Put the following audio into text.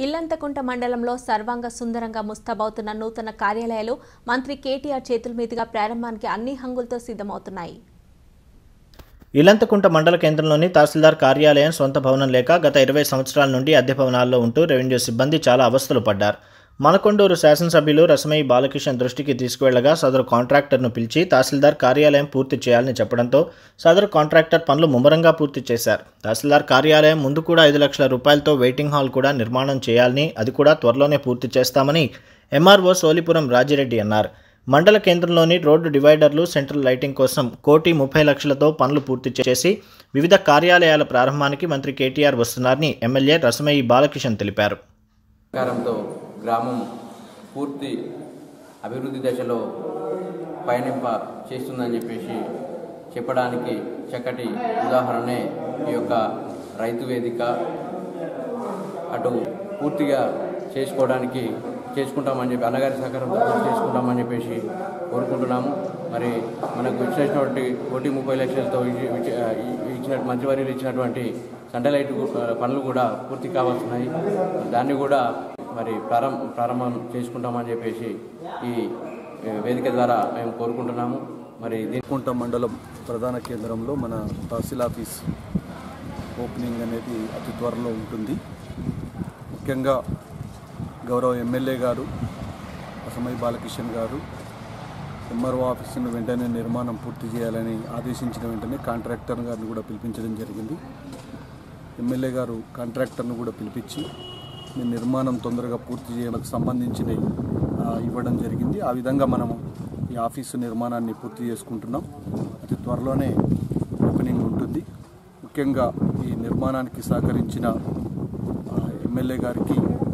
ఇల్లంతకుంట మండలంలో సర్వాంగ సుందరంగా ముస్తాబవుతున్న నూతన కార్యాలయాలు మంత్రి కేటీఆర్ చేతుల మీదుగా ప్రారంభానికి అన్ని హంగులతో సిద్ధమవుతున్నాయి ఇలంతకుంట మండల కేంద్రంలోని తహసీల్దార్ కార్యాలయం సొంత భవనం లేక గత ఇరవై సంవత్సరాల నుండి అద్దె భవనాల్లో ఉంటూ రెవెన్యూ సిబ్బంది చాలా అవస్థలు పడ్డారు మనకొండూరు శాసనసభ్యులు రసమయ్య బాలకిషన్ దృష్టికి తీసుకువెళ్లగా సదరు కాంట్రాక్టర్ను పిలిచి తహసీల్దార్ కార్యాలయం పూర్తి చేయాలని చెప్పడంతో సదరు కాంట్రాక్టర్ పనులు ముమ్మరంగా పూర్తి చేశారు తహసీల్దార్ కార్యాలయం ముందు కూడా ఐదు లక్షల రూపాయలతో వెయిటింగ్ హాల్ కూడా నిర్మాణం చేయాలని అది కూడా త్వరలోనే పూర్తి చేస్తామని ఎంఆర్ఓ సోలిపురం రాజిరెడ్డి అన్నారు మండల కేంద్రంలోని రోడ్డు డివైడర్లు సెంట్రల్ లైటింగ్ కోసం కోటి ముప్పై లక్షలతో పనులు పూర్తి చేసి వివిధ కార్యాలయాల ప్రారంభానికి మంత్రి కేటీఆర్ వస్తున్నారని ఎమ్మెల్యే రసమయ్య బాలకిషన్ తెలిపారు సహకారంతో గ్రామం పూర్తి అభివృద్ధి దశలో పయనింప చేస్తుందని చెప్పేసి చెప్పడానికి చక్కటి ఉదాహరణే ఈ యొక్క రైతు వేదిక అటు పూర్తిగా చేసుకోవడానికి చేసుకుంటామని చెప్పి అన్నగారి సహకారంతో పూర్తి చేసుకుంటామని చెప్పేసి కోరుకుంటున్నాము మరి మనకు ఇచ్చినటువంటి కోటి ముప్పై లక్షలతో ఇచ్చి- ఇచ్చి- ఇచ్చిన మంత్రివర్యులు ఇచ్చినటువంటి సండలైట్ పనులు కూడా పూర్తి కావాల్సినాయి దాన్ని కూడా మరి ప్రారంభ ప్రారంభం చేసుకుంటామని చెప్పేసి ఈ ఏ, వేదిక ద్వారా మేము కోరుకుంటున్నాము మరి దీని కుంట మండలం ప్రధాన కేంద్రంలో మన తహసీల్ ఆఫీస్ ఓపెనింగ్ అనేది అతి త్వరలో ఉంటుంది ముఖ్యంగా గౌరవ ఎమ్మెల్యే గారు అసమై బాలకిషన్ గారు ఎంఆర్ఓ ఆఫీసును వెంటనే నిర్మాణం పూర్తి చేయాలని ఆదేశించిన వెంటనే కాంట్రాక్టర్ గారిని కూడా పిలిపించడం జరిగింది ఎమ్మెల్యే గారు కాంట్రాక్టర్ను కూడా పిలిపించి మీ నిర్మాణం తొందరగా పూర్తి చేయడానికి సంబంధించినవి ఆ, ఇవ్వడం జరిగింది ఆ విధంగా మనము ఈ ఆఫీసు నిర్మాణాన్ని పూర్తి చేసుకుంటున్నాం అతి త్వరలోనే ఓపెనింగ్ ఉంటుంది ముఖ్యంగా ఈ నిర్మాణానికి సహకరించిన ఆ, ఎమ్మెల్యే గారికి